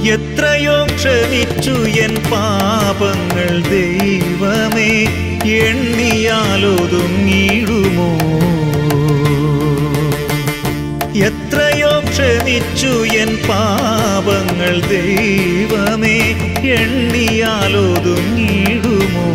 എത്രയോ ക്ഷമിച്ചു എൻ പാപങ്ങൾ ദൈവമേ എണ്ണിയാലൊതുങ്ങിടുമോ എത്രയോ ക്ഷമിച്ചു എൻ പാപങ്ങൾ ദൈവമേ എണ്ണിയാലൊതുങ്ങിടുമോ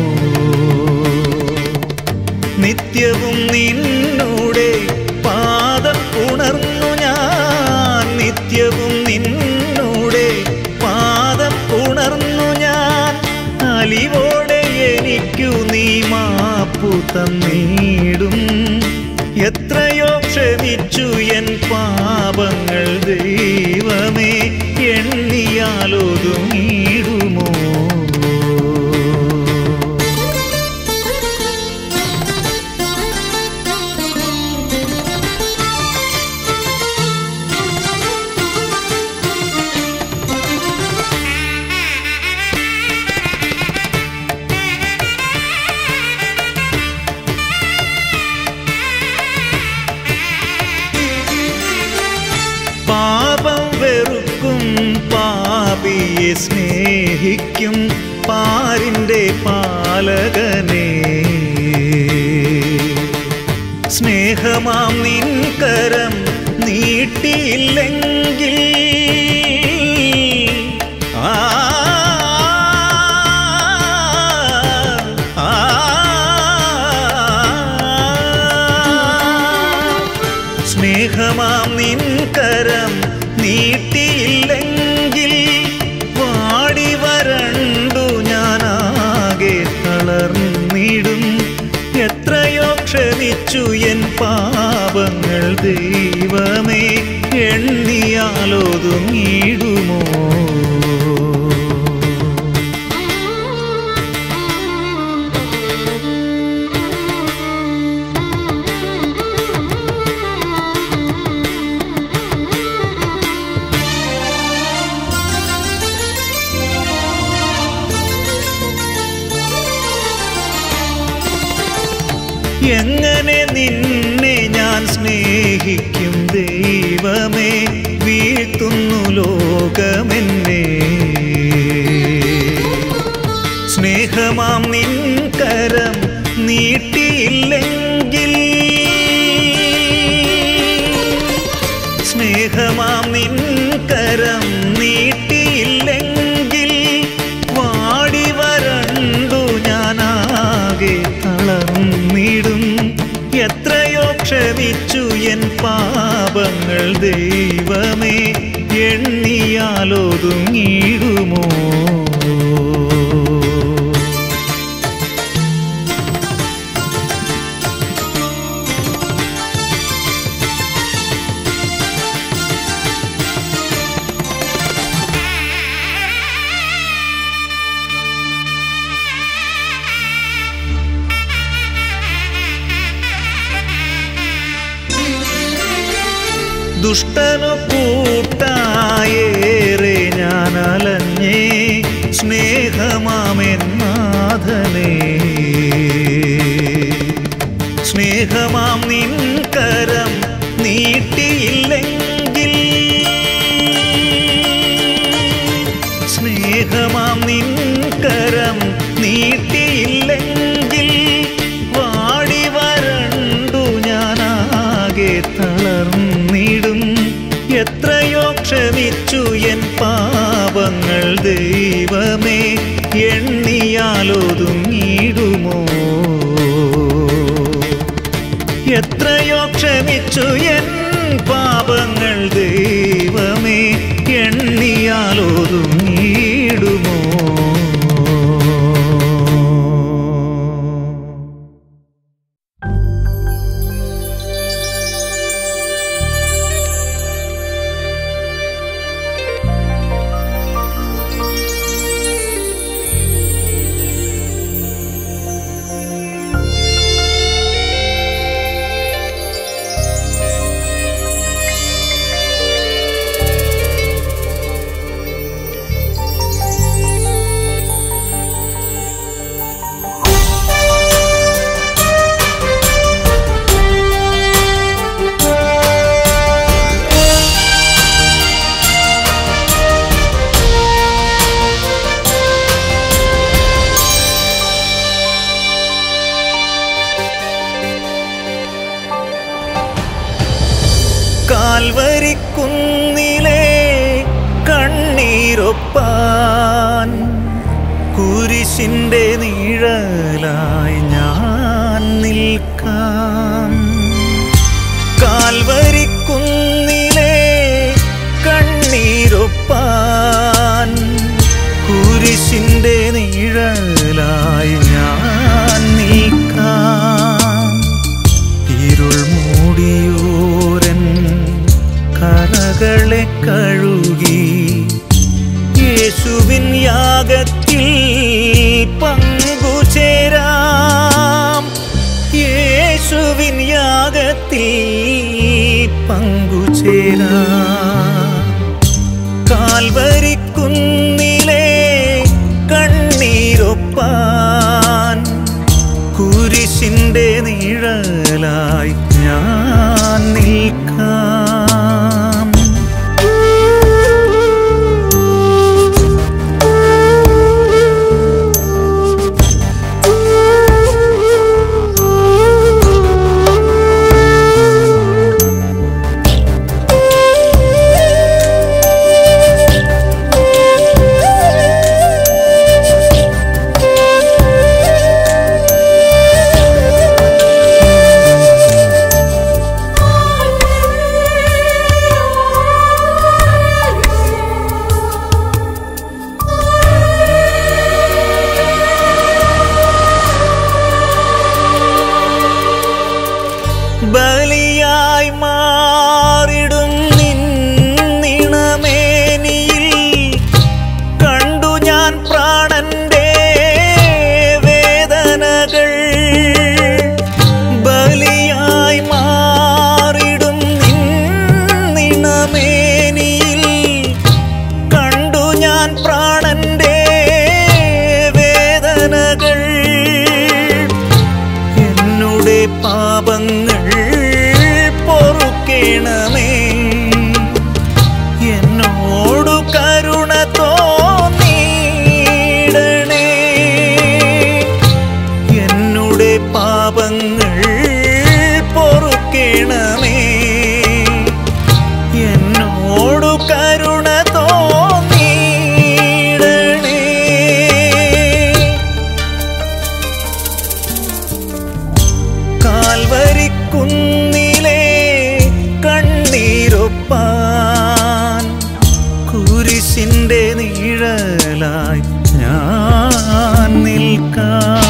നിത്യവും നിന്നൂടെ പാദം ഉണർന്നു ഞാൻ നിത്യവും നിന്നൂടെ പാദം ഉണർന്നു ഞാൻ അലിവോടെ എനിക്കു നീ മാപ്പു തന്നീടും എത്രയോ ക്ഷമിച്ചു എൻ പാപങ്ങൾ ദൈവമേ എണ്ണിയാലൊതുങ്ങിടുമോ പാപം വെറുക്കും പാപിയെ സ്നേഹിക്കും പാരിൻ്റെ പാലകനെ സ്നേഹമാം നിൻ കരം നീട്ടിയില്ലെങ്കിൽ ആ ആ, സ്നേഹമാം നിൻ കരം നീട്ടിയില്ലെങ്കിൽ വാടി വരണ്ടു ഞാനാകെ തളർന്നിടും എത്രയോ ക്ഷമിച്ചു എൻ പാപങ്ങൾ ദൈവമേ എണ്ണിയാലൊതുങ്ങിടുമോ എങ്ങനെ നിന്നെ ഞാൻ സ്നേഹിക്കും ദൈവമേ വീഴ്ത്തുന്നു ലോകമെന്നെ സ്നേഹമാം നിൻ കരം നീട്ടിയില്ലെങ്കിൽ സ്നേഹമാം നിൻ കരം നീട്ടിയില്ലെങ്കിൽ വാടി വരണ്ടു ഞാനാകെ തളർന്നിടും എത്രയോ ക്ഷമിച്ചു എൻ പാപങ്ങൾ ദൈവമേ എണ്ണിയാലൊതുങ്ങിടുമോ ദുഷ്ടനു കൂട്ടായേറെ ഞാൻ അലഞ്ഞേ സ്നേഹമാമെന്നാഥനേ സ്നേഹമാം നിൻ കരം നീട്ടിയില്ലെങ്കിൽ സ്നേഹമാം നിൻ കരം നീട്ടിയില്ലെങ്കിൽ വാടി വരണ്ടു ഞാനാകെ തളർന്നിടും എത്രയോ ക്ഷമിച്ചു എൻ പാപങ്ങൾ ദൈവമേ എണ്ണിയാലൊതുങ്ങിടുമോ എത്രയോ ക്ഷമിച്ചു എൻ പാപങ്ങൾ ദൈവമേ എണ്ണിയാലൊതുങ്ങിടുമോ കാൽവരിക്കുന്നിലെ കണ്ണീരൊപ്പാൻ കുരിശിൻ്റെ നിഴലായി ഞാൻ നിൽക്കാം കാൽവരിക്കുന്നിലെ കണ്ണീരൊപ്പാൻ കുരിശിൻ്റെ നിഴലായി ഞാൻ നിൽക്കാം ഇരുൾ മൂടിയോരൻ കറകളെ കഴുകി യേശുവിൻ യാഗത്തിൽ പങ്കുചേരാം യേശുവിൻ യാഗത്തിൽ പങ്കുചേരാം കാൽവരിക്കുന്നിലെ കണ്ണീരൊപ്പാൻ കുരിശിൻ്റെ നിഴലായി ഞാൻ നിൽക്കാം ബലിയായി മാറിടും നിന്നിണമേനിയിൽ കണ്ടു ഞാൻ പ്രാണന്റെ വേദനകൾ ബലിയായി മാറിടും നിന്നിണമേനിയിൽ കണ്ടു ഞാൻ പ്രാണന്റെ വേദനകൾ എന്നുടെ പാപങ്ങൾ പൊറുക്കേണമേ എന്നോടു കരുണ തോന്നിയിടണേ എന്നുടെ പാപങ്ങൾ പൊറുക്കേണമേ എന്നോടു കരുണ തോന്നിയിടണേ കാൽവരിക്കുന്നിലെ കണ്ണീരൊപ്പാൻ കുരിശിൻ്റെ നിഴലായി ഞാൻ നിൽക്കാം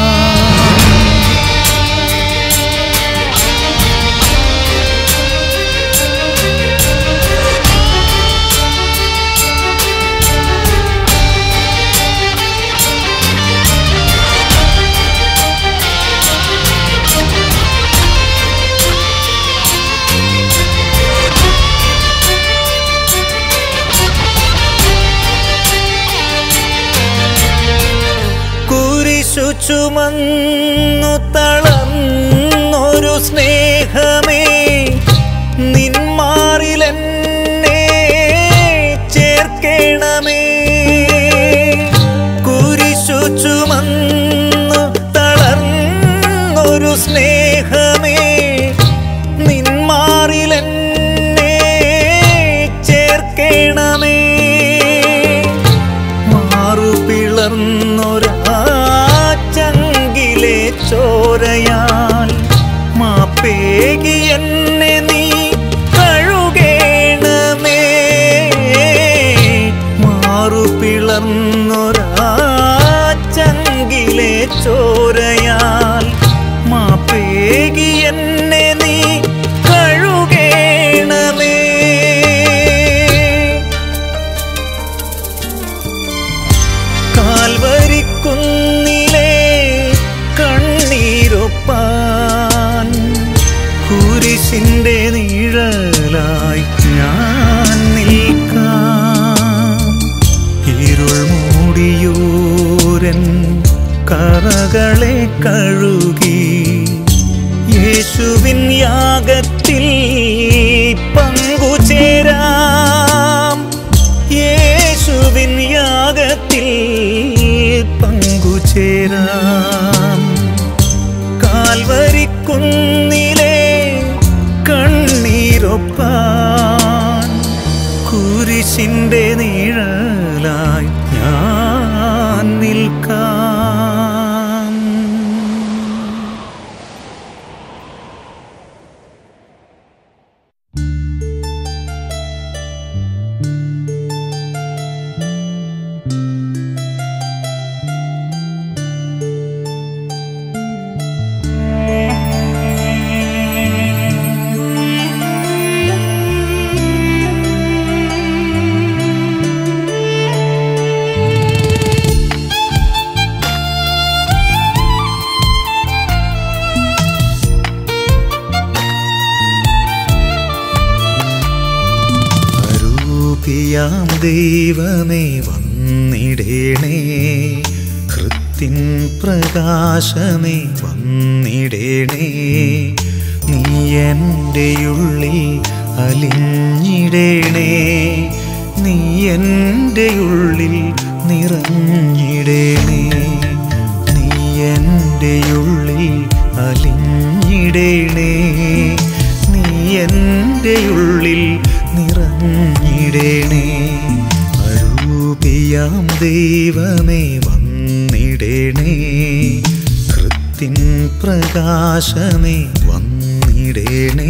കുരിശു ചുമന്നു തളർന്നൊരു സ്നേഹമേ നിന്മാറിലെന്നെ ചേർക്കേണമേ കുരിശു ചുമന്നു തളർന്നൊരു സ്നേഹമേ നിന്മാറിലെന്നെ ചേർക്കേണമേ മാറു പിളർന്നൊരാ ചങ്കിലെ ചോരയാൽ മാപ്പേകി എന്നെ നീ കഴുകേണമേ മാറു പിളർന്നൊരാ ചങ്കിലെ ചോരയാൽ മാപ്പേകി എന്നെ നീ കഴുകേണമേ കാൽവരിക്കുന്നിലെ കണ്ണീരൊപ്പാൻ കുരിശിൻ്റെ നിഴലായി ഞാൻ നിൽക്കാം ഇരുൾ മൂടിയൂരൻ കറകളെ കഴുകി യേശുവിൻ യാഗത്തിൽ പങ്കുചേരാം യേശുവിൻ യാഗത്തിൽ പങ്കുചേരാം കാൽവരിക്കുന്നിലെ കണ്ണീരൊപ്പാൻ കുരിശിൻ്റെ നീഴലായി ഞാൻ നിൽക്കാം അരൂപിയാം ദൈവമേ വന്നിടേണേ കൃത്തിൻ പ്രകാശമേ വന്നിടേണേ നീ എൻ്റെ ഉള്ളിൽ അലിഞ്ഞിടേണേ നീ എൻ്റെ ഉള്ളിൽ നിറഞ്ഞിടേണേ നീ എൻ്റെ ഉള്ളിൽ അലിഞ്ഞിടേണേ നീ എൻ്റെ ഉള്ളിൽ നിറഞ്ഞിടേണേ അരൂപിയാം ദൈവമേ വന്നിടേണേ കൃത്തിൻ പ്രകാശമേ വന്നിടേണേ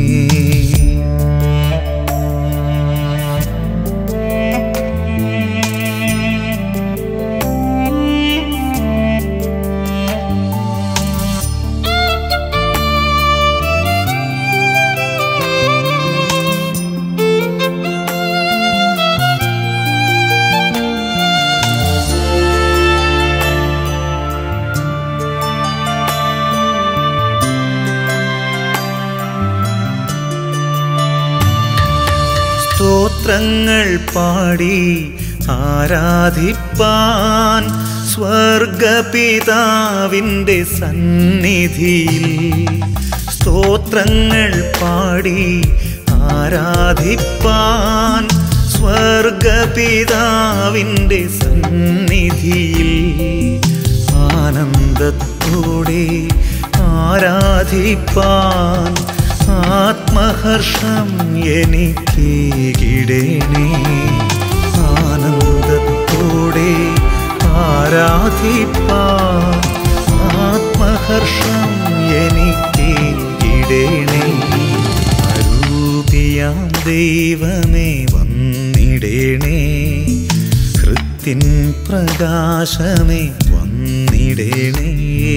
സ്തോത്രങ്ങൾ പാടി ആരാധിപ്പാൻ സ്വർഗപിതാവിൻ്റെ സന്നിധിയിൽ സ്തോത്രങ്ങൾ പാടി ആരാധിപ്പാൻ സ്വർഗപിതാവിൻ്റെ സന്നിധിയിൽ ആനന്ദത്തോടെ ആരാധിപ്പാൻ ആത്മഹർഷം എനിക്കേകിടേണേ ആനന്ദത്തോടെ ആരാധിപ്പാൻ ആത്മഹർഷം എനിക്കേകിടേണേ അരൂപിയാം ദൈവമേ വന്നിടേണേ കൃത്തിൻ പ്രകാശമേ വന്നിടേണേ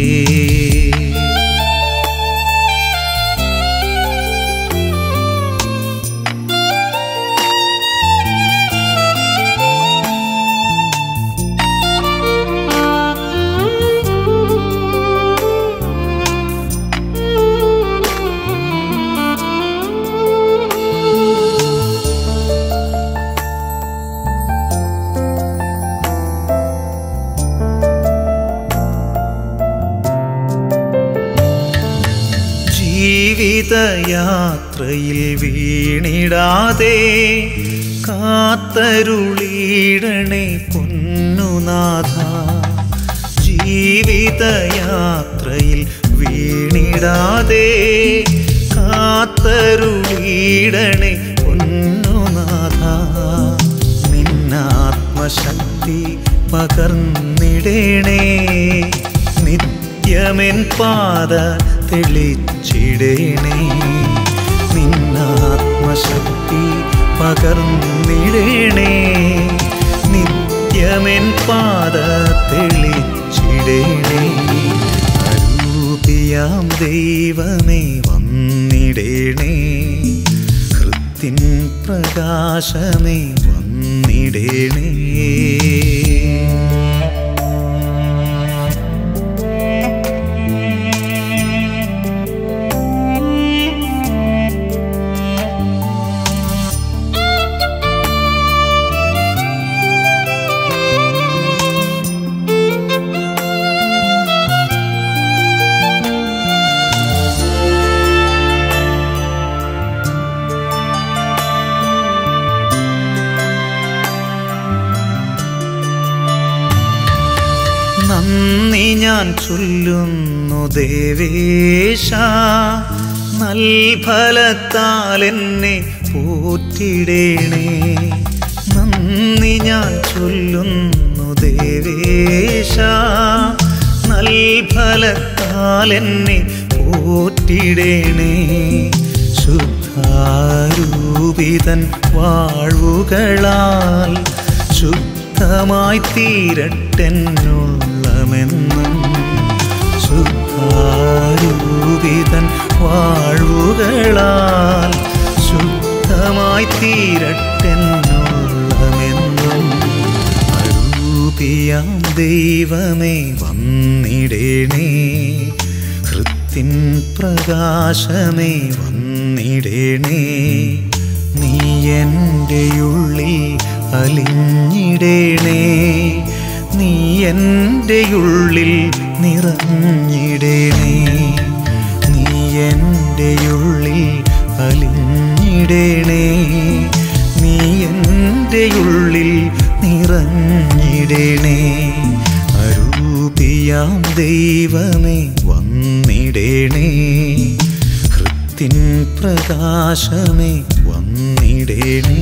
ജീവിതയാത്രയിൽ വീണിടാതെ കാത്തരുളീടണേ പൊന്നുനാഥ ജീവിതയാത്രയിൽ വീണിടാതെ കാത്തരുളീടണേ പൊന്നുനാഥ നിന്നാത്മശക്തി പകർന്നിടണേ നിത്യമെൻ പാത തെളിച്ചിടണേ നിന്നാത്മശക്തി പകർന്നിടണേ നിത്യമെൻ പാത തെളിച്ചിടണേ അരൂപിയാം ദൈവമേ വന്നിടണേ കൃത്തിൻ പ്രകാശമേ വന്നിടണേ നന്ദി ഞാൻ ചൊല്ലുന്നു ദേവേശ നൽഫലത്താൽ എന്നെ പോറ്റിടേണേ നന്ദി ഞാൻ ചൊല്ലുന്നു ദേവേശ നൽഫലത്താൽ എന്നെ പോറ്റിടേണേ ശുദ്ധാരൂപിതൻ വാഴ്വുകളാൽ ശുദ്ധമായി തീരട്ടെന്നുള്ളമെന്നും ശുദ്ധാരൂപിതൻ വാഴ്വുകളാൽ ശുദ്ധമായി തീരട്ടെന്നുള്ളമെന്നും അരൂപിയാം ദൈവമേ വന്നിടേണേ ഹൃത്തിൻ പ്രകാശമേ വന്നിടേണേ നീ എൻ്റെ ഉള്ളിൽ അലിഞ്ഞിടേണേ നീ എൻ്റെ ഉള്ളിൽ നിറഞ്ഞിടേണേ നീ എൻ്റെ ഉള്ളിൽ അലിഞ്ഞിടേണേ നീ എൻ്റെ ഉള്ളിൽ നിറഞ്ഞിടേണേ അരൂപിയാം ദൈവമേ വന്നിടേണേ ഹൃത്തിൻ പ്രകാശമേ വന്നിടേണേ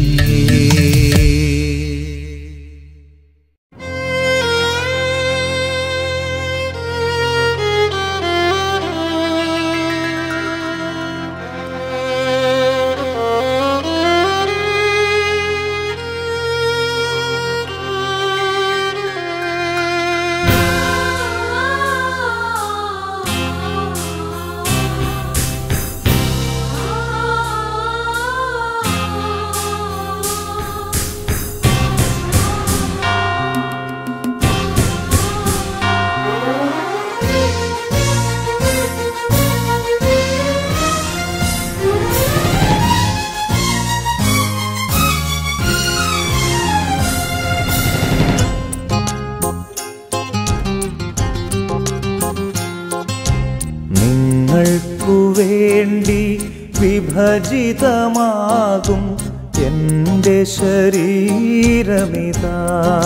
നിങ്ങൾക്കു വേണ്ടി വിഭജിതമാകും എൻ്റെ ശരീരമിതാ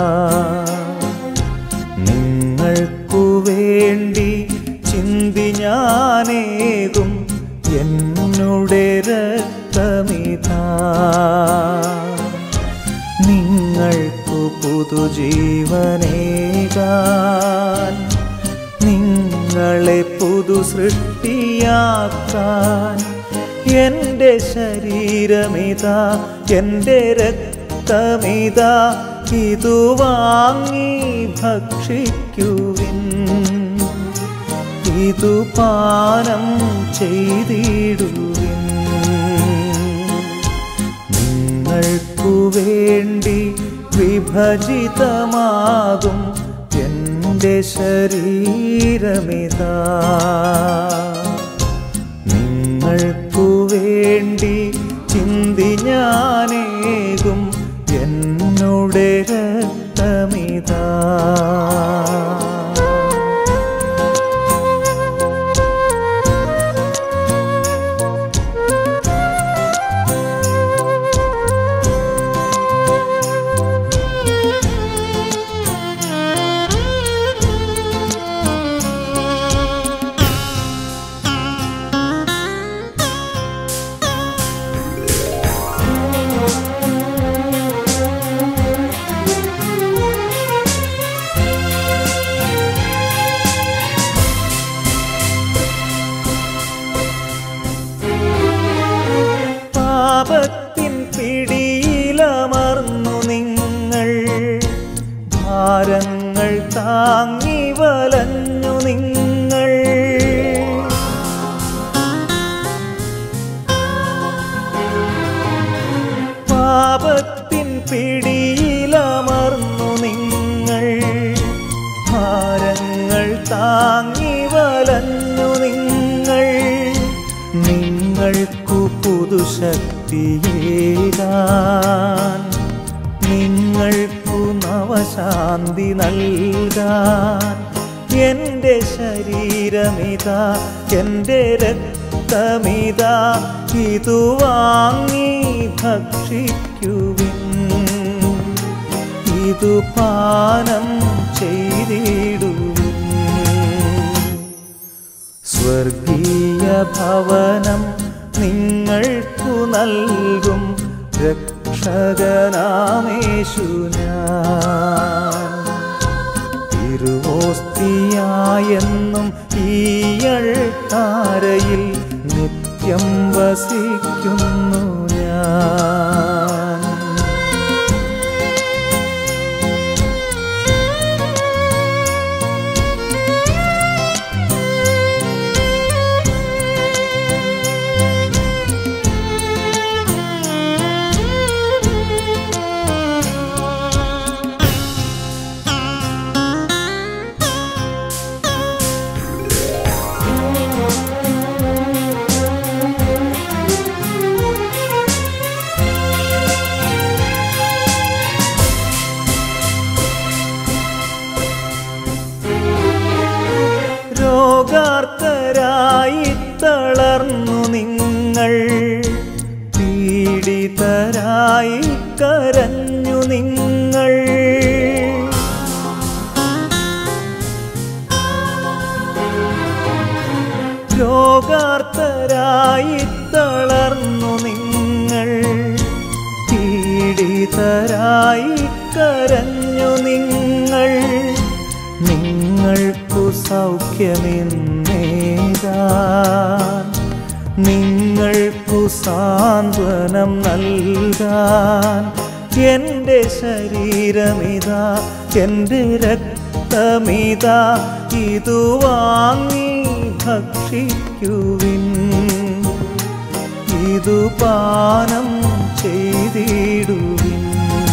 നിങ്ങൾക്കു വേണ്ടി ചിന്തി ഞാനേകും എന്നുടെ രക്തമിതാ നിങ്ങൾക്കു പുതുജീവനേകാൻ നിങ്ങളെ പുതു സൃഷ്ടിയാക്കാൻ എൻ്റെ ശരീരമിതാ എൻ്റെ രക്തമിതാ ഇതു വാങ്ങി ഭക്ഷിക്കുവിൻ ഇതു പാനം ചെയ്തിടുവിൻ നിങ്ങൾക്കു വേണ്ടി വിഭജിതമാകും എൻ്റെ ശരീരമിതാ നിങ്ങൾക്കു വേണ്ടി ചിന്തി ഞാനേകും എന്നുടെ രക്തമിതാ പാപത്തിൻ പിടിയിലമർന്നു നിങ്ങൾ ഭാരങ്ങൾ താങ്ങി വലഞ്ഞു നിങ്ങൾ പാപത്തിൻ പിടിയിലമർന്നു നിങ്ങൾ ഭാരങ്ങൾ താങ്ങി വലഞ്ഞു നിങ്ങൾ നിങ്ങൾക്കു പുതുശക്തിയേകാൻ നിങ്ങൾക്കു നവശാന്തി നൽകാൻ എൻ്റെ ശരീരമിതാ എൻ്റെ രക്തമിതാ ഇതു വാങ്ങി ഭക്ഷിക്കുവിൻ ഇതു പാനം ചെയ്തിടുവിൻ സ്വർഗീയ ഭവനം നിങ്ങൾക്കു നൽകും രക്ഷ രക്ഷകനാമേശു ഞാൻ തിരുവോസ്തിയായെന്നും ഈയൾ താരയിൽ നിത്യം വസിക്കുന്നു ഞാൻ രോഗാർത്തരായി തളർന്നു നിങ്ങൾ പീഡിതരായി കരഞ്ഞു നിങ്ങൾ രോഗാർത്തരായി തളർന്നു നിങ്ങൾ പീഡിതരായി കരഞ്ഞു നിങ്ങൾ നിങ്ങൾക്കു സൗഖ്യമെന്നേതാൻ നിങ്ങൾക്കു സാന്ത്വനം നൽകാൻ എൻ്റെ ശരീരമിതാ എൻ്റെ രക്തമിതാ ഇതു വാങ്ങി ഭക്ഷിക്കുവിൻ ഇതു പാനം ചെയ്തിടുവിൻ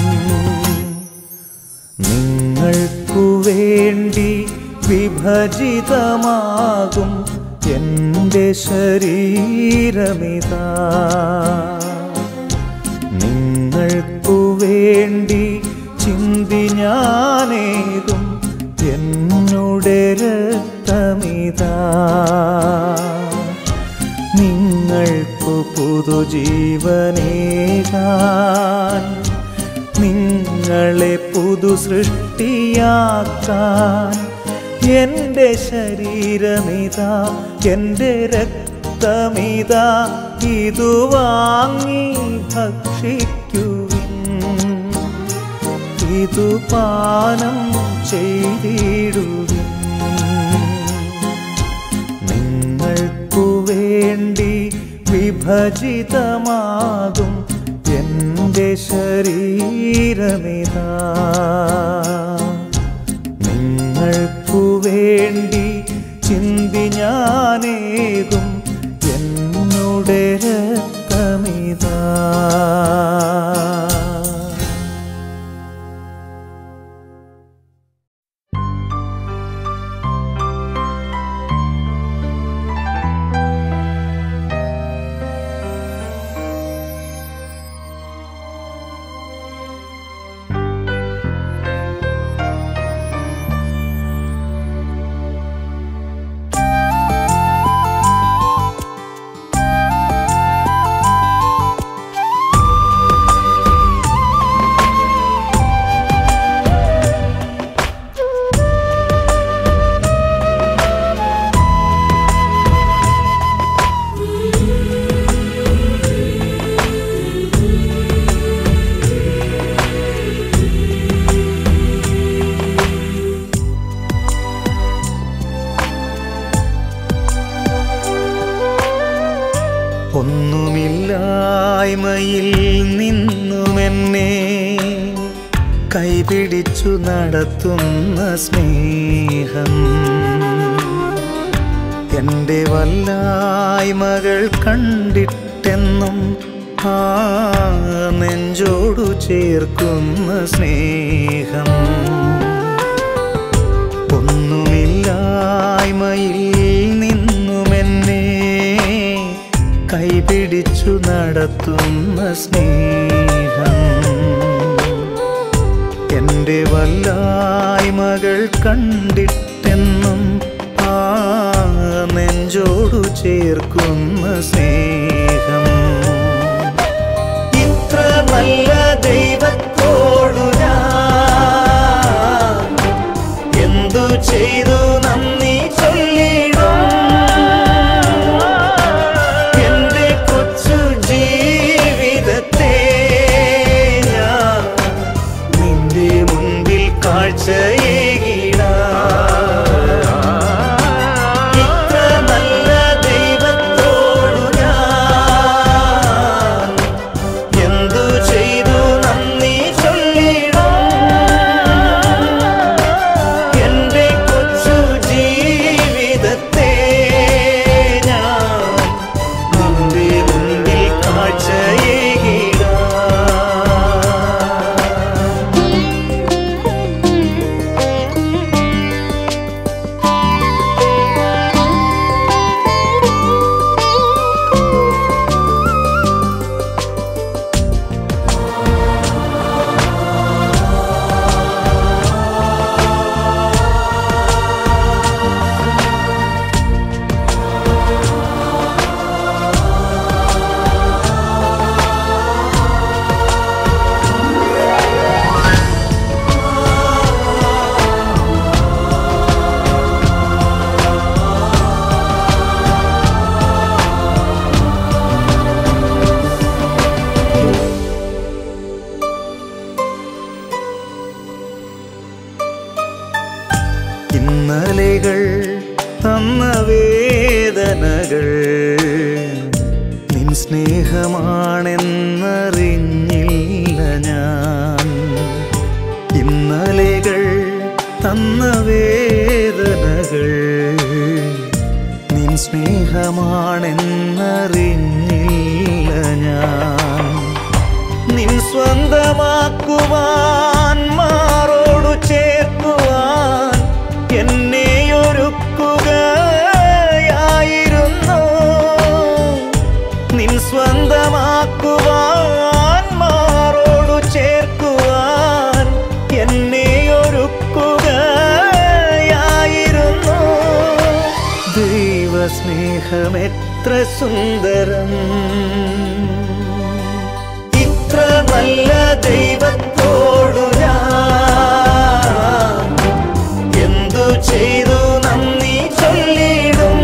നിങ്ങൾക്കു വേണ്ടി വിഭജിതമാകും എൻ്റെ ശരീരമിതാ നിങ്ങൾക്കു വേണ്ടി ചിന്തി ഞാനേകും എന്നുടെ രക്തമിതാ നിങ്ങൾക്കു പുതുജീവനേകാൻ നിങ്ങളെ പുതു സൃഷ്ടിയാക്കാൻ എൻ്റെ ശരീരമിതാ എൻ്റെ രക്തമിതാ ഇതു വാങ്ങി ഭക്ഷിക്കുവിൻ ഇതു പാനം ചെയ്തിടുവിൻ നിങ്ങൾക്കു വേണ്ടി വിഭജിതമാകും എൻ്റെ ശരീരമിതാ നിങ്ങൾക്കു വേണ്ടി ചിന്തി ഞാനേകും എന്നുടെ രക്തമിതാ ഒന്നുമില്ലായ്മയിൽ നിന്നുമെന്നെ കൈപിടിച്ചു നടത്തുന്ന സ്നേഹം എൻ്റെ വല്ലായ്മകൾ കണ്ടിട്ടെന്നും ആ നെഞ്ചോടു ചേർക്കുന്ന സ്നേഹം ഒന്നുമില്ലായ്മയിൽ നിന്നുമെന്നെ കൈപിടിച്ചു നടത്തുന്ന സ്നേഹം എൻ്റെ വല്ലായ്മകൾ കണ്ടിട്ടെന്നും ആ നെഞ്ചോടു ചേർക്കുന്ന സ്നേഹം ഇത്ര നല്ല ദൈവത്തോടു ഞാൻ എന്തു ചെയ്തു നന്ദി ചൊല്ലിടും എന്റെ കൊച്ചു ജീവിതത്തെ വേദനകൾ നിൻ സ്നേഹമാണെന്നറിഞ്ഞില്ല ഞാൻ ഇന്നലെകൾ തന്ന വേദനകൾ നിൻ സ്നേഹമാണെന്നറിഞ്ഞില്ല ഞാൻ നിൻ സ്വന്തമാക്കുവാൻ മാറോടു ചേർക്കുവാൻ എന്നെ ഒരുക്കുകയായിരുന്നു നിൻ സ്വന്തമാക്കുവാൻ മാറോടു ചേർക്കുവാൻ എന്നെ ഒരുക്കുകയായിരുന്നു ദൈവസ്നേഹം എത്ര സുന്ദരം ഇത്ര നല്ല ദൈവത്തോടു ഞാൻ എന്തു ചെയ്തു നന്ദി ചൊല്ലിടും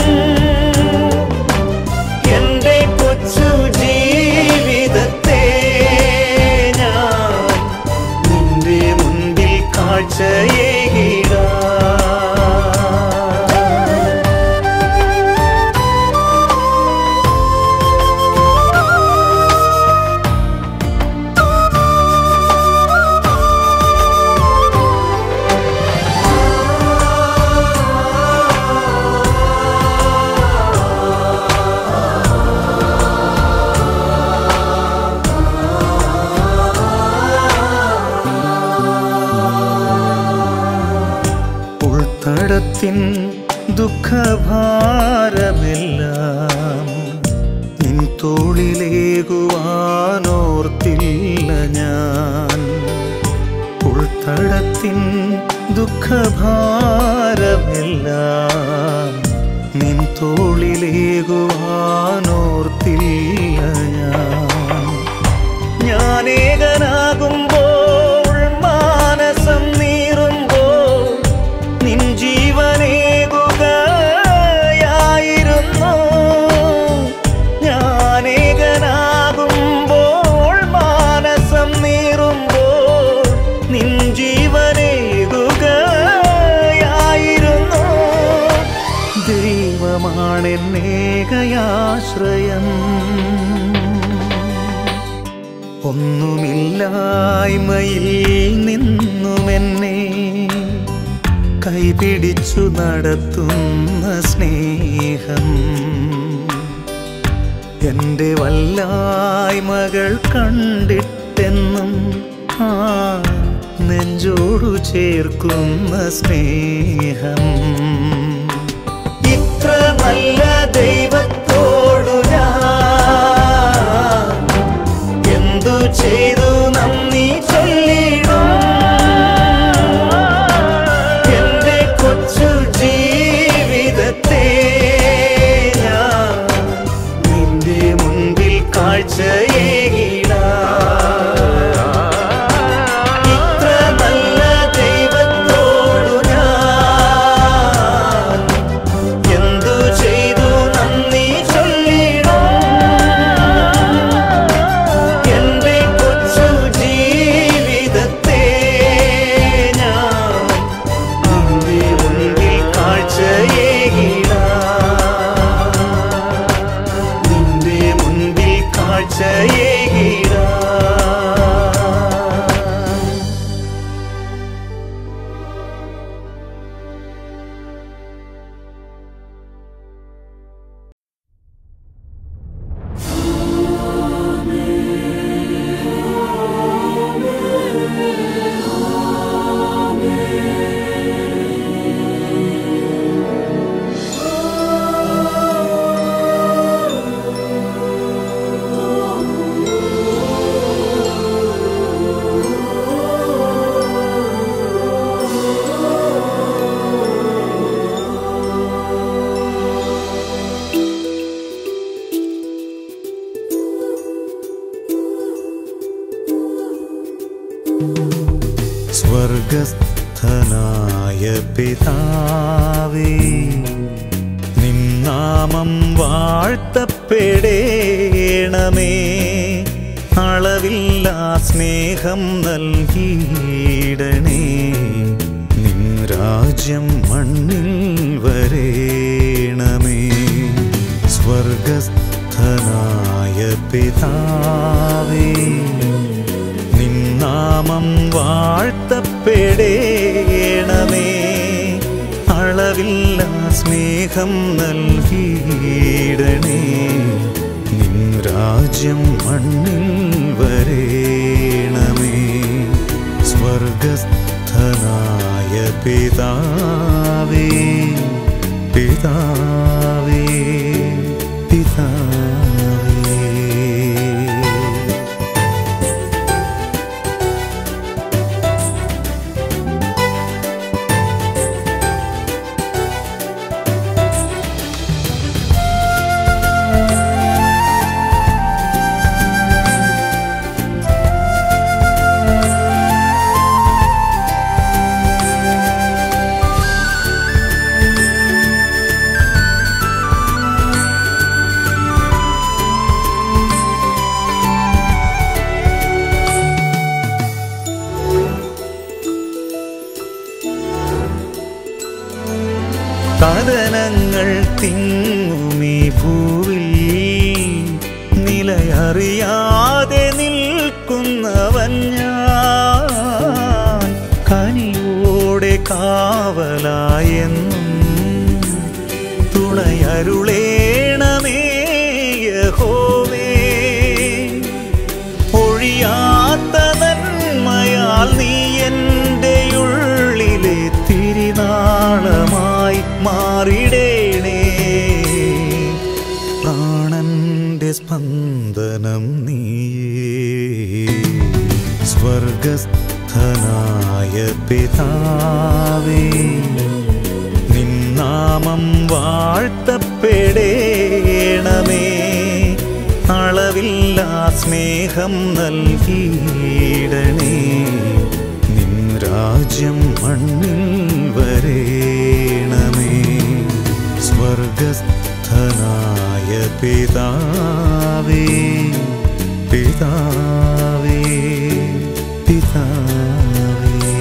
എന്റെ കൊച്ചു ജീവിതത്തെ ഞാൻ നിന്റെ മുൻപിൽ കാഴ്ചയേകിടാം ഉൾത്തടത്തിൻ ദുഃഖഭാരമെല്ലാം നിൻ തോളിലേകുവാനോർത്തില്ല ഞാൻ ഉൾത്തടത്തിൻ ദുഃഖഭാരമെല്ലാം നിൻ തോളിലേകുവാനോർത്തില്ല ഞാൻ ഞാനേകനാകുമ്പോൾ മാനസം നീറുമ്പോൾ നിൻ ജീവനേകുകയായിരുന്നു ഞാനേകനാകുമ്പോൾ മാനസം നീറുമ്പോൾ നിൻ ജീവനേകുകയായിരുന്നു ദൈവമാണെന്നേകയാശ്രയം ഒന്നുമില്ലായ്മയിൽ നിന്നുമെന്നെ കൈപിടിച്ചു നടത്തുന്ന സ്നേഹം എൻ്റെ വല്ലായ്മകൾ കണ്ടിട്ടെന്നും ആ നെഞ്ചോടു ചേർക്കുന്ന സ്നേഹം ഇത്ര നല്ല ദൈവത്തോടു ഞാൻ എന്തു ചെയ്തു നന്ദി ചൊല്ലിടും എന്റെ കൊച്ചു ജീവിതത്തെ ഞാൻ നിന്റെ മുൻപിൽ കാഴ്ചയേകിടാം ഇത്ര നല്ല ദൈവത്തോടു ഞാൻ എന്തു ചെയ്തു നന്ദി ചൊല്ലിടും എന്റെ കൊച്ചു ജീവിതത്തെ ഞാൻ നിന്റെ മുൻപിൽ കാഴ്ചയേകിടാം നിന്റെ മുൻപിൽ കാഴ്ചയേകിടാം സ്വർഗസ്ഥനായ പിതാവേ നിന്നാമം വാഴ്ത്തപ്പെടേണമേ അളവില്ലാ സ്നേഹം നൽകിയിടണേ നിൻ രാജ്യം മണ്ണിൽ വരേണമേ സ്വർഗസ്ഥനായ പിതാവേ നിന്നാമം വാഴ്ത്തപ്പെടേണമേ അളവില്ല സ്നേഹം നൽകിയിടണേ നിൻ രാജ്യം മണ്ണിൽ വരേണമേ സ്വർഗസ്ഥനായ പിതാവേ പിതാവേ പിതാവേ കഥനങ്ങൾ തിങ്ങുമീ ഭൂവിൽ നിലയറിയാതെ നിൽക്കുന്നവൻ ഞാൻ കനിയോടെ കാവലായെന്നും തുണയരുളേണമേ യഹോവേ ഒഴിയാത്ത നന്മയാൽ നീ എൻ്റെ ഉള്ളിലെ തിരിനാളമായി മാറിടേണേ പ്രാണന്റെ സ്പന്ദനം നീയേ സ്വർഗസ്ഥനായ പിതാവേ നിന്നാമം വാഴ്ത്തപ്പെടേണമേ അളവില്ല സ്നേഹം നൽകിയിടണേ നിൻ രാജ്യം മണ്ണിൽ വരേണമേ സ്വർഗസ്ഥനായ പിതാവേ പിതാവേ പിതാവേ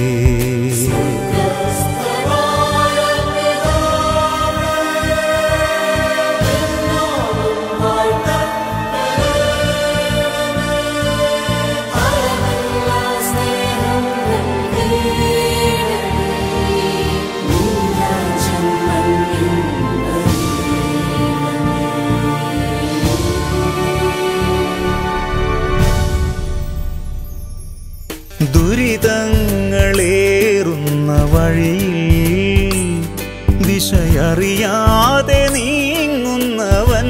ദുരിതങ്ങളേറുന്ന വഴിയിൽ ദിശയറിയാതെ നീങ്ങുന്നവൻ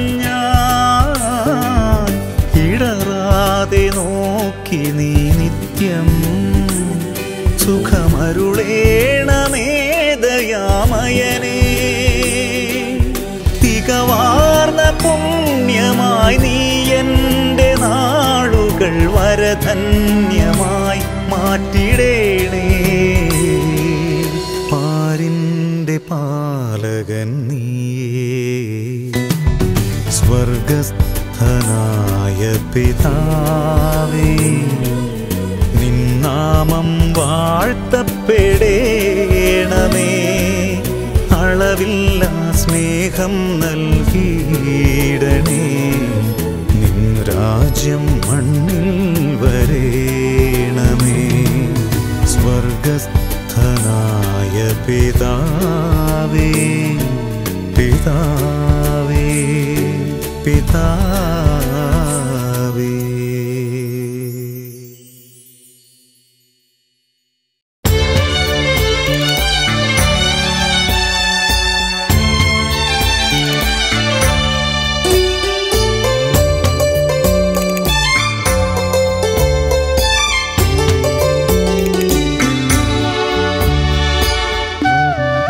ഞാൻ ഇടറാതെ നോക്കി നീ നിത്യം സുഖമരുളേണമേ ദയാമയനേ തികവാർന്ന പുണ്യമായി നീ എൻ്റെ നാളുകൾ വരധന്യമായി മാറ്റിടേണേ പാരിൻ്റെ പാലകൻ നീയേ സ്വർഗസ്ഥനായ പിതാവേ നിന്നാമം വാഴ്ത്തപ്പെടേണമേ അളവില്ല സ്നേഹം നൽകിയിടണേ നിൻ രാജ്യം മണ്ണിൽ വരേണമേ സ്വർഗസ്ഥനായ പിതാവേ പിതാവേ പിതാവേ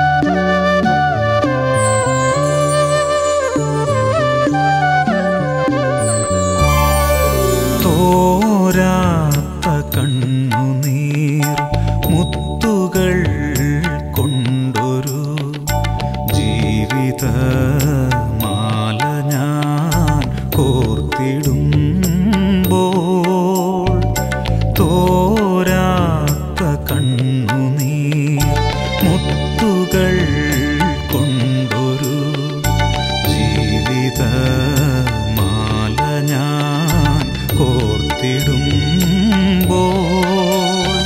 ും ജീവിത മാല ഞാൻ കോർത്തിടുമ്പോൾ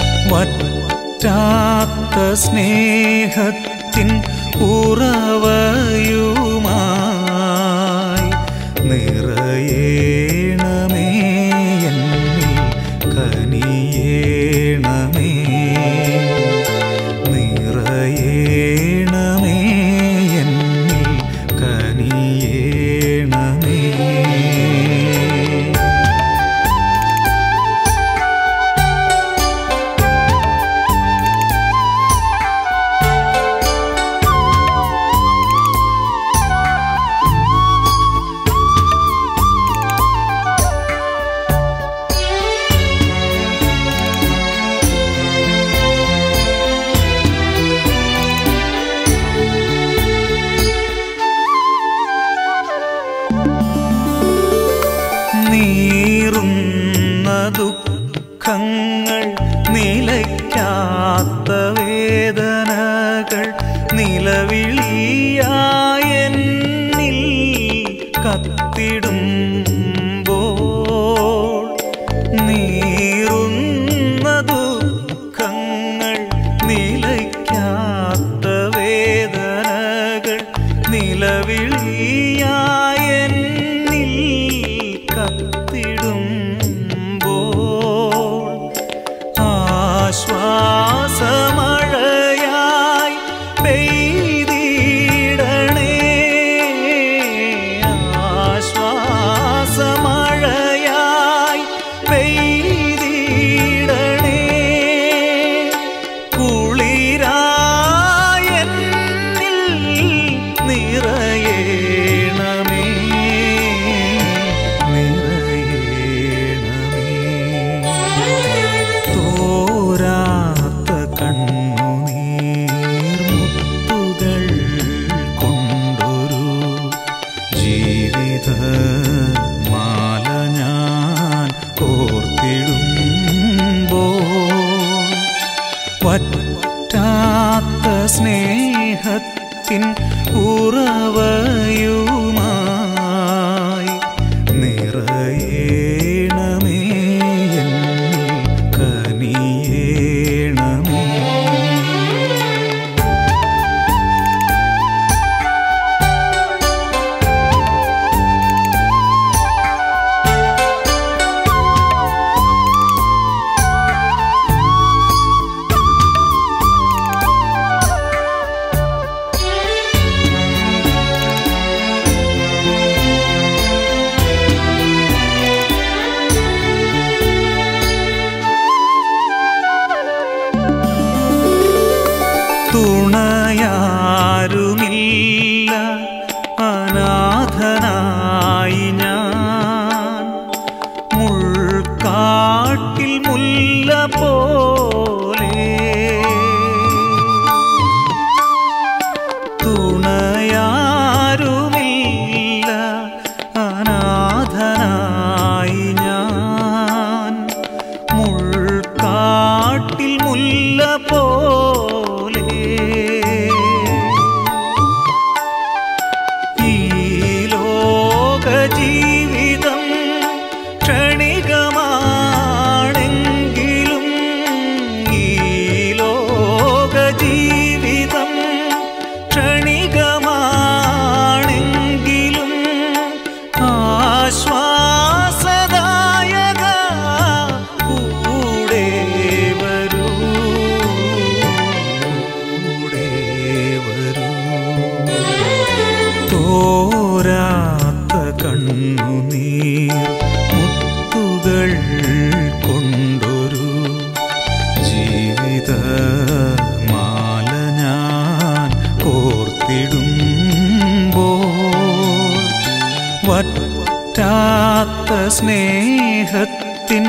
വറ്റാത്ത സ്നേഹത്തിൻ ഉറവയുമായി നിറയേണമേ എന്നിൽ കനിയേണമേ നിറയേണമേ എന്നിൽ കനിയേണമേ നീറുന്ന ദുഃഖങ്ങൾ നിലയ്ക്കാത്ത വേദനകൾ നിലവിളിയായെന്നിൽ കത്തിടുമ്പോൾ നീറുന്ന ദുഃഖങ്ങൾ നിലയ്ക്കാത്ത വേദനകൾ നിലവിളിയായെന്നിൽ കത്തിടുമ്പോൾ ആശ്വാസമഴയായി പെയ്തിടണേ ആശ്വാസമഴയായി പെയ്തിടണേ കുളിരായെന്നിൽ നിറയേണമേ നിറയേണമേ തോരാത്ത കണ്ണുനീർ മുത്തുകൾ കൊണ്ടൊരു ജീവിത മാല ഞാൻ കോർത്തിടുമ്പോൾ വറ്റാത്ത സ്നേഹത്തിൻ ഉറവയുമായി നിറയേണമേ എന്നിൽ കനിയേണമേ തുണയാരുമില്ല അനാഥനായി ഞാൻ മുൾക്കാട്ടിൽ മുല്ല പോലെ തുണയാരുമില്ല അനാഥനായി ഞാൻ മുൾക്കാട്ടിൽ മുല്ല പോലെ ഈ ലോക ജീവിതം ക്ഷണികമാണെങ്കിലും ഈ ലോക ജീവിതം ക്ഷണികമാണെങ്കിലും ആശ്വാസദായക കൂടെ വരൂ കൂടെ വരൂ തോരാത്ത കണ്ണുനീർ മുത്തുകൾ കൊണ്ടൊരു ജീവിത മാല ഞാൻ കോർത്തിടുമ്പോൾ വറ്റാത്ത സ്നേഹത്തിൻ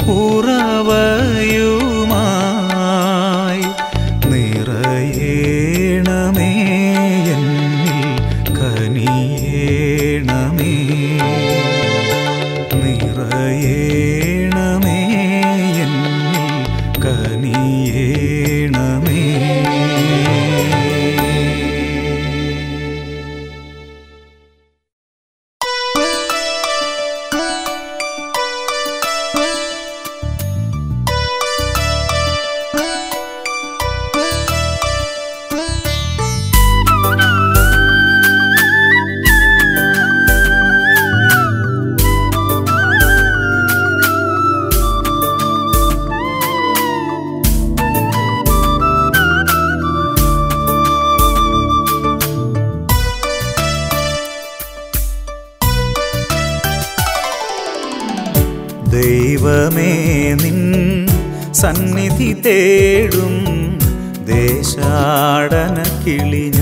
ഉറവയുമായി നിറയേണമേ എന്നിൽ കനിയേണമേ നിറയേണമേ എന്നിൽ കനിയേണമേ ദൈവമേ നിൻ സന്നിധി തേടും ദേശാടന കിളിഞ്ഞ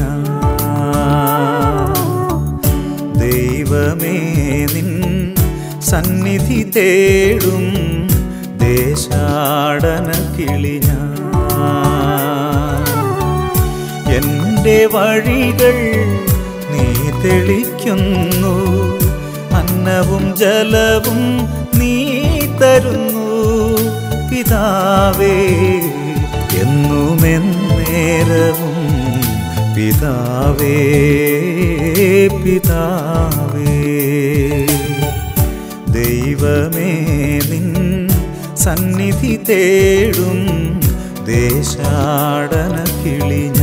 ദൈവമേ നിൻ സന്നിധി തേടും ദേശാടന കിളിഞ്ഞ എൻ്റെ വഴികൾ നീ തെളിക്കുന്നു അന്നവും ജലവും നീ തരുന്നു പിതാവേ എന്നുമെന്നേരവും പിതാവേ പിതാവേ ദൈവമേ നിൻ സന്നിധി തേടും ദേശാടന കിളിഞ്ഞ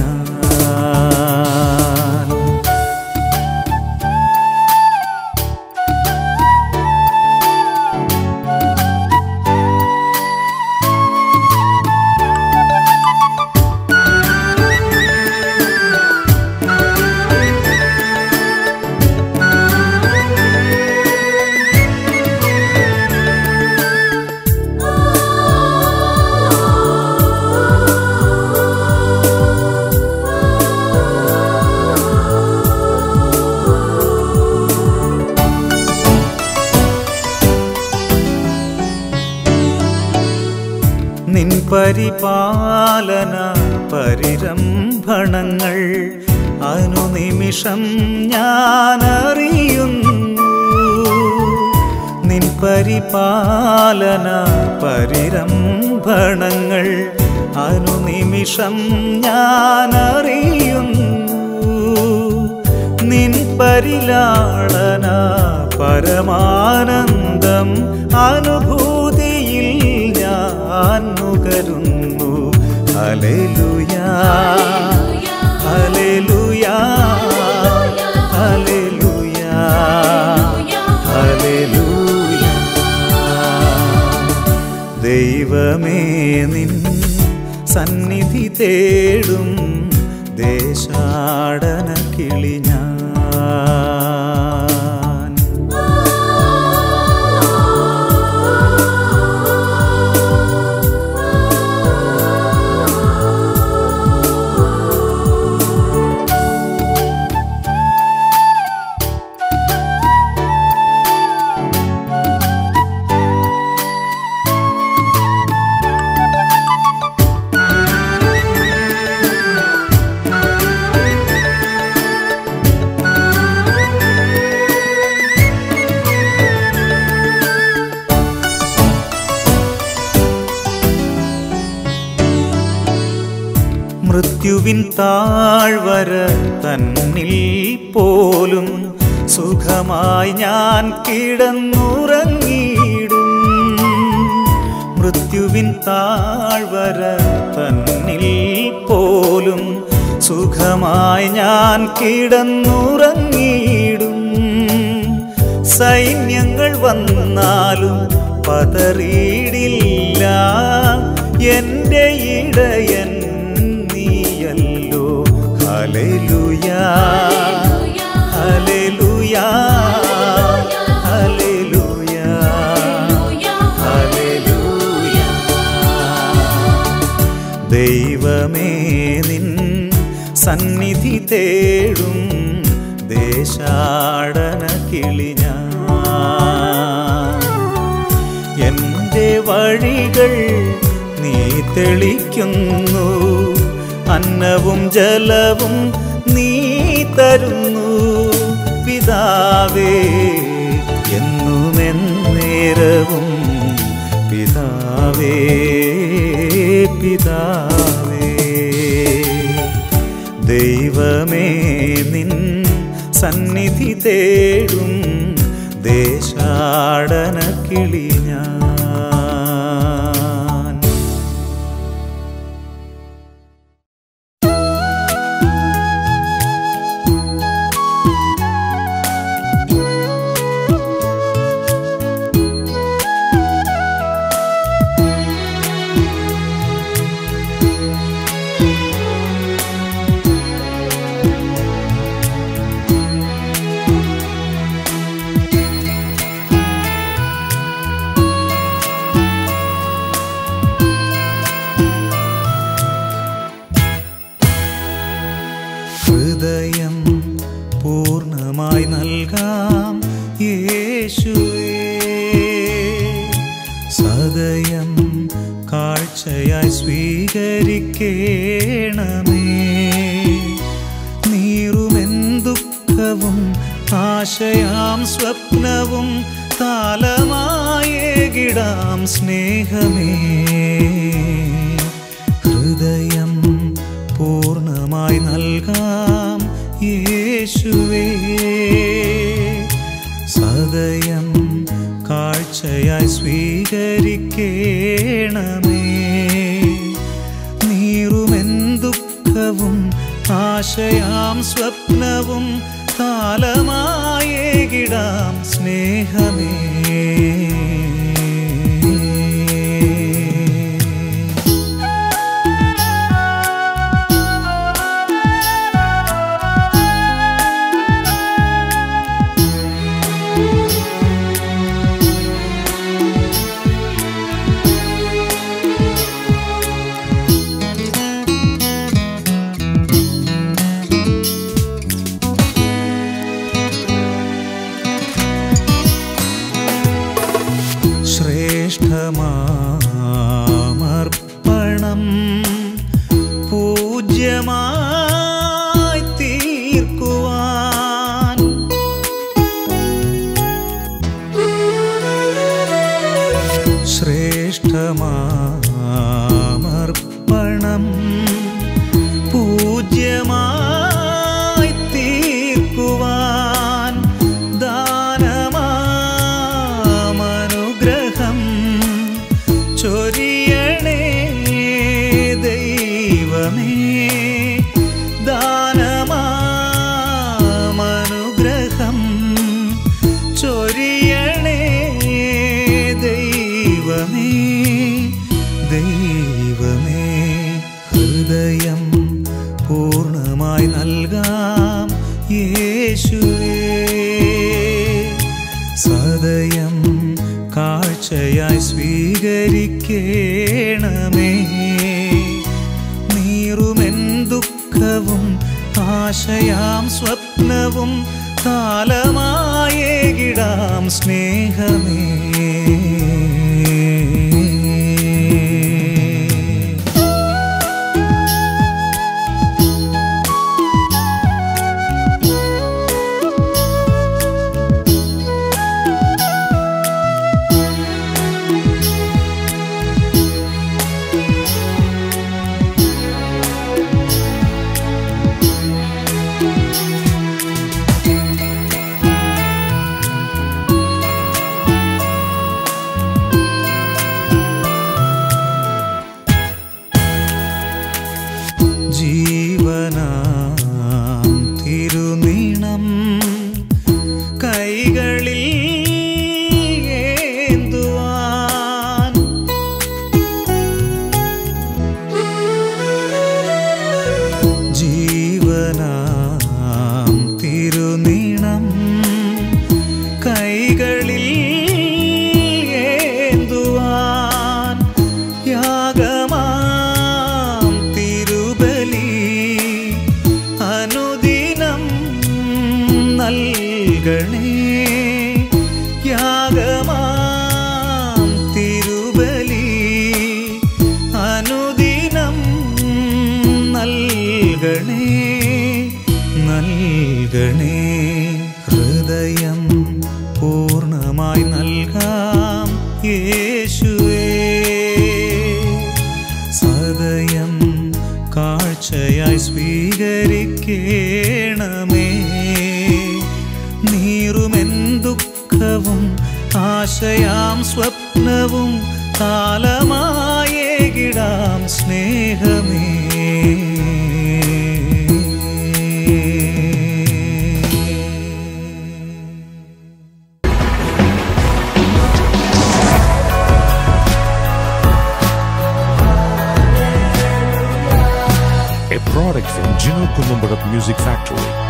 നിൻ പരിപാലന പരിരംഭണങ്ങൾ അനുനിമിഷം ഞാൻ അറിയുന്നു നിൻ പരിപാലന പരിരംഭണങ്ങൾ അനുനിമിഷം ഞാൻ അറിയുന്നു നിൻ പരിലാളന പരമാനന്ദം അനുഭൂതിയിൽ ഞാൻ നുകരുന്നു ഹല്ലേലൂയാ ഹല്ലേലൂയാ ഹല്ലേലൂയാ ഹല്ലേലൂയാ ദൈവമേ നിൻ സന്നിധി തേടും ദേശാടന കിളിഞ്ഞ മൃത്യുവിൻ താഴ്വര തന്നിൽ പോലും സുഖമായി ഞാൻ കിടന്നുറങ്ങിയിടും മൃത്യുവിൻ താഴ്വര തന്നിൽ പോലും സുഖമായി ഞാൻ കിടന്നുറങ്ങിയിടും സൈന്യങ്ങൾ വന്നാലും പതറിയിടില്ല എൻ്റെ ഇടയൻ നീയല്ലോ ഹല്ലേലൂയാ ഹല്ലേലൂയാ ഹല്ലേലൂയാ ഹല്ലേലൂയാ ദൈവമേ നിൻ സന്നിധി തേടും ദേശാടന കിളിഞ്ഞ എൻ്റെ വഴികൾ നീ തെളിക്കുന്നു അന്നവും ജലവും നീ തരുന്നു പിതാവേ എന്നുമെന്നേരവും പിതാവേ പിതാവേ ദൈവമേ നിൻ സന്നിധി തേടും ദേശാടന കിളിഞ്ഞ പൂർണ്ണമായി നൽകാം യേശുവേ സദയം കാഴ്ചയായി സ്വീകരിക്കേണമേ നീറുമെൻ ദുഃഖവും ആശയാം സ്വപ്നവും താലമായേകിടാം സ്നേഹമേ ഹൃദയം പൂർണ്ണമായി നൽകാം യേശുവേ സദയം കാഴ്ചയായി സ്വീകരിക്കേണമേ നീറുമെൻ ദുഃഖവും ആശയാം സ്വപ്നവും കാലമായേകിടാം സ്നേഹമേ ശ്രേഷ്ഠമാമർപ്പണം പൂജ്യമായി തീർക്കുവാൻ ശ്രേഷ്ഠമാമർപ്പണം പൂജ്യമായി തീർക്കുവാൻ ദാനമാമനുഗ്രഹം ചൊരിയണേ ദൈവമേ ദാനമാമനുഗ്രഹം ചൊരിയണേ ദൈവമേ ദൈവമേ ഹൃദയം പൂർണ്ണമായി നൽകാം യേശുവേ സദയം കാഴ്ചയായി സ്വീകരിക്കേണമേ നീറുമെൻ ദുഃഖവും ആശയാം സ്വപ്നവും കാലമായേകിടാം സ്നേഹമേ ജീവനാം തിരുനീണം കൈകളിൽ ഏന്തുവാൻ ജീവനാം തിരുനീണം കൈകളിൽ ഏന്തുവാൻ യാഗമാം തിരുബലി അനുദിനം നൽകണേ യാഗമാം തിരുബലി അനുദിനം നൽകണേ നൽകണേ ഹൃദയം പൂർണ്ണമായി നൽകാം യേശുവേ സദയം കാഴ്ചയായി സ്വീകരിക്കേണമേ നീറുമെൻ ദുഃഖവും ആശയാം സ്വപ്നവും കാലമായേകിടാം സ്നേഹമേ a product from Gino Columbarat Music Factory.